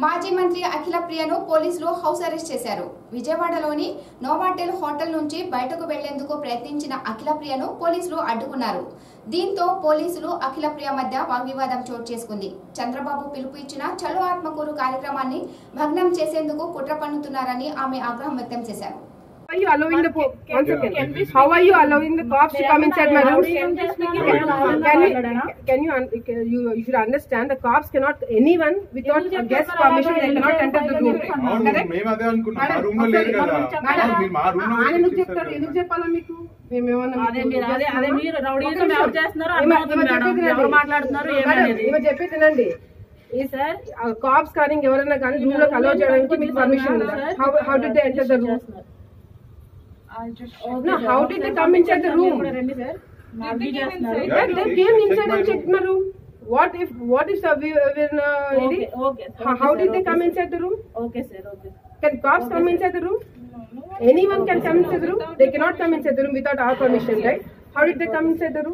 మాజీ మంత్రి అఖిల ప్రియను పోలీసులు హౌస్ అరెస్ట్ చేశారు విజయవాడలోని నోవాటెల్ హోటల్ నుంచి బయటకు వెళ్లేందుకు ప్రయత్నించిన అఖిల ప్రియను పోలీసులు అడ్డుకున్నారు దీంతో పోలీసులు అఖిల ప్రియ మధ్య వాగ్వివాదం చోటు చేసుకుంది చంద్రబాబు పిలుపు ఇచ్చిన చలో ఆత్మకూరు కార్యక్రమాన్ని భగ్నం చేసేందుకు కుట్ర పన్నుతున్నారని ఆమె ఆగ్రహం వ్యక్తం చేశారు How are you allowing the po- one second. How are you allowing the cops to come inside my room? Can you can you un- can you you should understand the cops cannot anyone without a guest permission they cannot enter the room. అవును మేము అదే అనుకున్నాం మా room లో లేరు కదా అవును, మీరు మా రూమ్ లో ఆయన ఎందుకు వచ్చి చెప్తారు చేశారు ఎందుకు చెప్పాలా మీకు మేము ఏమన్నా అదే మీకు మీరు అదే అదే చేస్తున్నామా? మీరు రౌడీజం ఒక్క ఎవరు నిమిషం. చేస్తున్నారో ఈమె- అర్థమవుతుంది ఈమె మేడం చెప్పేది ఎవరు వినండి. మాట్లాడుతున్నారు మేడం, ఏమనేది ఈమె చెప్పేది వినండి ఈ సార్ కాప్స్ కానీ ఎవరైనా కానీ రూమ్ లోకి అలౌ చేయడానికి మీకు పర్మిషన్ ఉందా how how did they enter the room No, how did they come inside the room? రండి సార్ మార్గీ చేస్తున్నారు They, they came inside and checked my room. What if what if uh, we, when, uh, okay lady, okay how, how did they come inside the room? Okay sir okay Can cops come inside the room? Anyone can come inside the room. They cannot come inside the room without our permission, right? How did they come inside the room?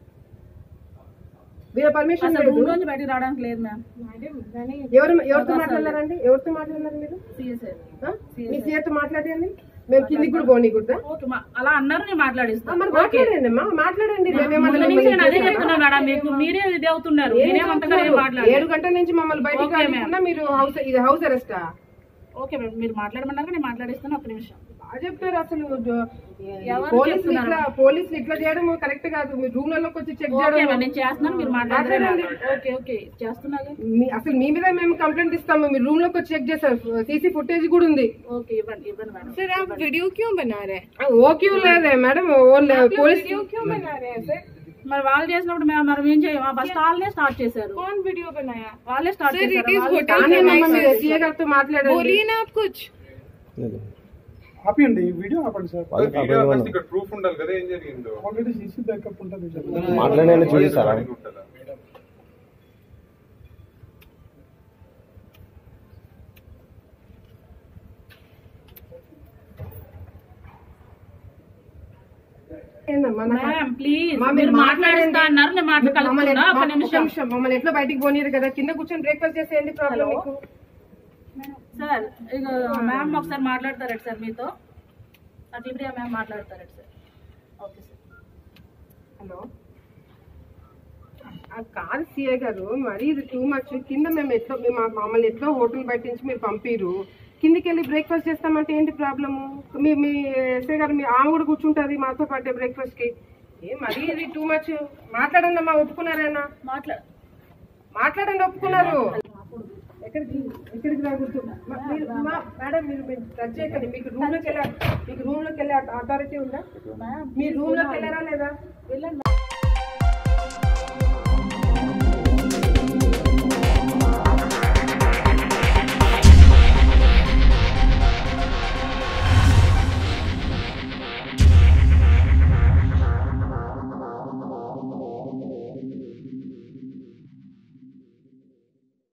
We have permission అసలు లేదు. Room నుంచి బయటికి రావడానికి లేదు ma'am ఎవరు ఎవరితో మాట్లాడారండి ఎవరితో మాట్లాడారు మీరు సీఏ సార్ ఆ? మీ సీఆర్తో మాట్లాడండి మేము కిందికి కూడా పోనీ కూడా ఓకే మా- అలా అన్నారు నేను మాట్లాడిస్తాను మరి మాట్లాడండి అమ్మా మాట్లాడండి మేమేమన్నా ముందు నుంచి మిమ్మల్ని నేను అదే చేశామా? చెప్తున్నా మేడం మీకు మీరే ఇది అవుతున్నారు ఏం నేనేమంతగా ఏం చెప్తున్నారు? మాట్లాడలేదు ఏడు గంటల నుంచి మమ్మల్ని బయటికి ఓకే, రానివ్వకుండా మీరు హౌస్ ఇది హౌస్ అరెస్టా ఓకే మేడం మీరు మాట్లాడమన్నారు నేను మాట్లాడిస్తాను ఒక నిమిషం బాగా చెప్పారు అసలు ఎవరు పోలీసులు చెప్తున్నారు? ఇట్లా పోలీసులు ఇట్లా చేయడం కరెక్ట్ కాదు మీరు రూమ్ లలోకి వచ్చి చెక్ ఓకే చేయడం మేడం నేను చేస్తున్నాను మీరు మాట్లాడలేదు ఓకే ఓకే చేస్తున్నాగా మీ- అసలు మీ మీద మేము కంప్లైంట్ ఇస్తాము మీరు రూమ్ లోకి వచ్చి చెక్ చేస్తారు సీసీ ఫుటేజ్ కూడా ఉంది ఓకే ఇవ్వండి ఇవ్వండి మేడం सर आप वीडियो क्यों बना रहे हैं ఆ, ఓకే లేదే మేడం ఓన్లీ పోలీస్ वीडियो क्यों बना रहे हैं सर మరి వాళ్ళు చేసినప్పుడు మేము మనం ఏం చేయం ఫస్ట్ వాళ్ళే స్టార్ట్ చేశారు कौन वीडियो बनाया వాళ్ళే స్టార్ట్ सर इट इज చేశారు होटल కానీ మమ్మల్ని సీఏ గారితో మాట్లాడండి बोलिए ना आप कुछ ఆపియండి వీడియో ఆపండి సార్ వీడియో ఫస్ట్ ఇక్కడ ప్రూఫ్ ఉండాలి కదా ఏం జరిగిందో ఆల్రెడీ సీసీ బ్యాకప్ ఉంటుంది మాట్లాడండి చూపిస్తారా ఉంటుందా? ఏందమ్మా నాకు మ్యామ్ ప్లీజ్ మా మీరు మీరు మాట్లాడిస్తా అన్నారు నేను మమ్మల్ని మాట్లాడుతున్నా ఒక మా- నిమిషం నిమిషం మమ్మల్ని ఎట్లా బయటికి పోనీరు కదా కింద కూర్చొని బ్రేక్ఫాస్ట్ చేస్తే ఏంటి ప్రాబ్లం మీకు సార్ ఇక మ్యామ్ ఒకసారి మాట్లాడతారట సార్ మీతో అట్లా మ్యామ్ మాట్లాడతారట సార్ ఓకే సార్ హలో ఆ కాదు సీఏ గారు మరీ ఇది టూ మచ్ కింద మేము ఎట్లా మేము మా- మమ్మల్ని ఎట్లా హోటల్ బయట నుంచి మీరు పంపిరు కిందికి వెళ్ళి బ్రేక్ఫాస్ట్ చేస్తామంటే ఏంటి ప్రాబ్లము మీ మీ ఎస్ఐ గారు మీ ఆమె కూడా కూర్చుంటుంది మాతో పాటే బ్రేక్ఫాస్ట్ కి ఏ మరీ ఇది టూ మచ్ మాట్లాడండి అమ్మా ఒప్పుకున్నారేనా మాట్లాడు మాట్లాడండి ఒప్పుకున్నారు ఎక్కడికి ఎక్కడికి రాకూడదు మా- మీరు- మా- మేడం మీరు మీరు టచ్ చేయకండి మీకు రూమ్ లోకి వెళ్ళా మీకు రూమ్ లోకి వెళ్ళే అథారిటీ ఉందా మీ రూమ్ లోకి వెళ్ళారా లేదా వెళ్ళండి